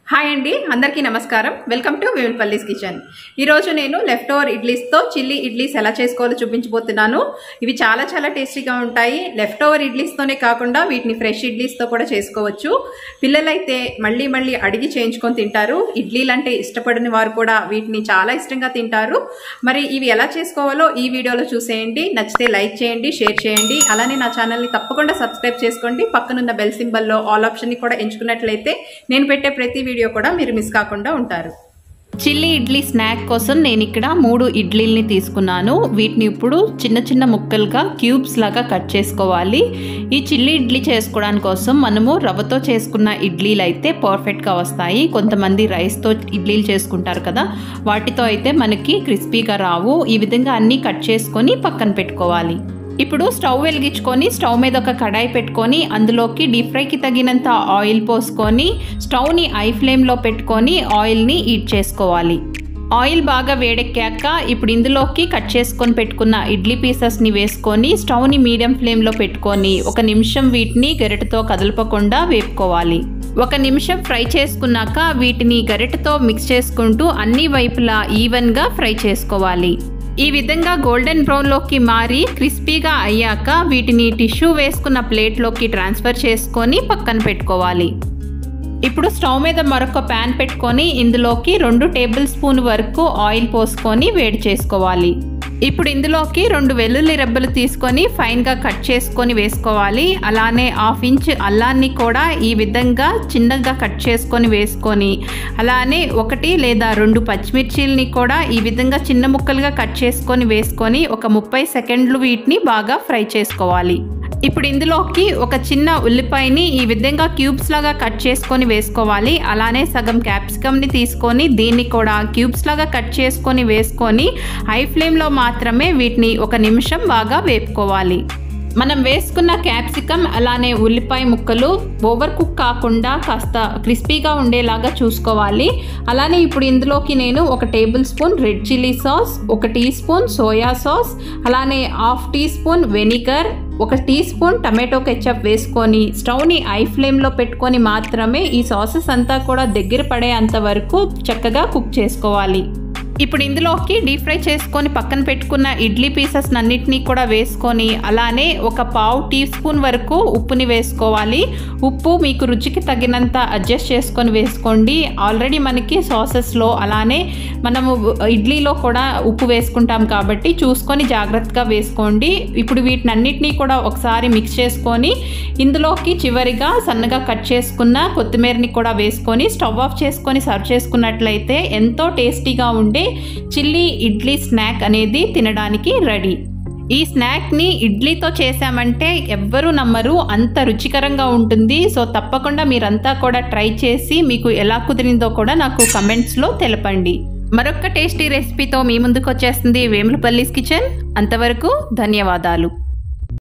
hi అండి అందరికీ నమస్కారం వెల్కమ్ టు వేములపల్లీస్ కిచెన్ ఈరోజు నేను లెఫ్ట్ ఓవర్ ఇడ్లీస్తో చిల్లీ ఇడ్లీస్ ఎలా చేసుకోవాలో చూపించబోతున్నాను ఇవి చాలా చాలా టేస్టీగా ఉంటాయి లెఫ్ట్ ఓవర్ ఇడ్లీస్తోనే కాకుండా వీటిని ఫ్రెష్ ఇడ్లీస్తో కూడా చేసుకోవచ్చు పిల్లలైతే మళ్ళీ మళ్ళీ అడిగి చేయించుకొని తింటారు ఇడ్లీలు అంటే ఇష్టపడిన వారు కూడా వీటిని చాలా ఇష్టంగా తింటారు మరి ఇవి ఎలా చేసుకోవాలో ఈ వీడియోలో చూసేయండి నచ్చితే లైక్ చేయండి షేర్ చేయండి అలానే నా ఛానల్ని తప్పకుండా సబ్స్క్రైబ్ చేసుకోండి పక్కనున్న బెల్ సింబల్లో ఆల్ ఆప్షన్ని కూడా ఎంచుకున్నట్లయితే నేను పెట్టే ప్రతి వీడియో కూడా మీరు మిస్ కాకుండా ఉంటారు చిల్లీ ఇడ్లీ స్నాక్ కోసం నేను ఇక్కడ మూడు ఇడ్లీల్ని తీసుకున్నాను వీటిని ఇప్పుడు చిన్న చిన్న ముక్కలుగా క్యూబ్స్ లాగా కట్ చేసుకోవాలి ఈ చిల్లీ ఇడ్లీ చేసుకోవడానికి కోసం మనము రవ్వతో చేసుకున్న ఇడ్లీలు అయితే పర్ఫెక్ట్గా వస్తాయి కొంతమంది రైస్తో ఇడ్లీలు చేసుకుంటారు కదా వాటితో అయితే మనకి క్రిస్పీగా రావు ఈ విధంగా అన్నీ కట్ చేసుకొని పక్కన పెట్టుకోవాలి ఇప్పుడు స్టవ్ వెలిగించుకొని స్టవ్ మీద ఒక కడాయి పెట్టుకొని అందులోకి డీప్ ఫ్రైకి తగినంత ఆయిల్ పోసుకొని స్టవ్ని ఐ ఫ్లేమ్లో పెట్టుకొని ఆయిల్ని హీట్ చేసుకోవాలి ఆయిల్ బాగా వేడెక్కాక ఇప్పుడు ఇందులోకి కట్ చేసుకొని పెట్టుకున్న ఇడ్లీ పీసెస్ని వేసుకొని స్టవ్ని మీడియం ఫ్లేమ్లో పెట్టుకొని ఒక నిమిషం వీటిని గరిటతో కదలపకుండా వేపుకోవాలి ఒక నిమిషం ఫ్రై చేసుకున్నాక వీటిని గరిటతో మిక్స్ చేసుకుంటూ అన్ని వైపులా ఈవెన్గా ఫ్రై చేసుకోవాలి ఈ విధంగా గోల్డెన్ బ్రౌన్లోకి మారి క్రిస్పీగా అయ్యాక వీటిని టిష్యూ వేసుకున్న ప్లేట్లోకి ట్రాన్స్ఫర్ చేసుకొని పక్కన పెట్టుకోవాలి ఇప్పుడు స్టవ్ మీద మరొక ప్యాన్ పెట్టుకొని ఇందులోకి రెండు టేబుల్ స్పూన్ వరకు ఆయిల్ పోసుకొని వేడి చేసుకోవాలి ఇప్పుడు ఇందులోకి రెండు వెల్లుల్లి రెబ్బలు తీసుకొని ఫైన్గా కట్ చేసుకొని వేసుకోవాలి అలానే హాఫ్ ఇంచ్ అల్లాన్ని కూడా ఈ విధంగా చిన్నగా కట్ చేసుకొని వేసుకొని అలానే ఒకటి లేదా రెండు పచ్చిమిర్చీలని కూడా ఈ విధంగా చిన్న ముక్కలుగా కట్ చేసుకొని వేసుకొని ఒక ముప్పై సెకండ్లు వీటిని బాగా ఫ్రై చేసుకోవాలి ఇప్పుడు ఇందులోకి ఒక చిన్న ఉల్లిపాయని ఈ విధంగా క్యూబ్స్ లాగా కట్ చేసుకొని వేసుకోవాలి అలానే సగం క్యాప్సికమ్ని తీసుకొని దీన్ని కూడా క్యూబ్స్ లాగా కట్ చేసుకొని వేసుకొని హై ఫ్లేమ్లో మాత్రమే వీటిని ఒక నిమిషం బాగా వేపుకోవాలి మనం వేసుకున్న క్యాప్సికమ్ అలానే ఉల్లిపాయ ముక్కలు ఓవర్ కుక్ కాకుండా కాస్త క్రిస్పీగా ఉండేలాగా చూసుకోవాలి అలానే ఇప్పుడు ఇందులోకి నేను ఒక tablespoon red chilli sauce ఒక టీ స్పూన్ సోయా సాస్ అలానే హాఫ్ టీ స్పూన్ వెనిగర్ ఒక టీ స్పూన్ టమాటో కెచప్ వేసుకొని స్టవ్ని ఐ ఫ్లేమ్లో పెట్టుకొని మాత్రమే ఈ సాసెస్ అంతా కూడా దగ్గర పడేంత వరకు చక్కగా కుక్ చేసుకోవాలి ఇప్పుడు ఇందులోకి డీప్ ఫ్రై చేసుకొని పక్కన పెట్టుకున్న ఇడ్లీ పీసెస్ అన్నిటినీ కూడా వేసుకొని అలానే ఒక పావు టీ స్పూన్ వరకు ఉప్పుని వేసుకోవాలి ఉప్పు మీకు రుచికి తగినంత అడ్జస్ట్ చేసుకొని వేసుకోండి ఆల్రెడీ మనకి సాసెస్లో అలానే మనము ఇడ్లీలో కూడా ఉప్పు వేసుకుంటాం కాబట్టి చూసుకొని జాగ్రత్తగా వేసుకోండి ఇప్పుడు వీటిని అన్నిటినీ కూడా ఒకసారి మిక్స్ చేసుకొని ఇందులోకి చివరిగా సన్నగా కట్ చేసుకున్న కొత్తిమీరని కూడా వేసుకొని స్టవ్ ఆఫ్ చేసుకొని సర్వ్ చేసుకున్నట్లయితే ఎంతో టేస్టీగా ఉండే చిల్లీ ఇడ్లీ స్నాక్ అనేది తినడానికి రెడీ ఈ స్నాక్ని ఇడ్లీతో చేసామంటే ఎవ్వరూ నమ్మరు అంత రుచికరంగా ఉంటుంది సో తప్పకుండా మీరంతా కూడా ట్రై చేసి మీకు ఎలా కుదిరిందో కూడా నాకు కమెంట్స్లో తెలపండి మరొక టేస్టీ రెసిపీతో మీ ముందుకు వచ్చేస్తుంది వేములపల్లీస్ కిచెన్ అంతవరకు ధన్యవాదాలు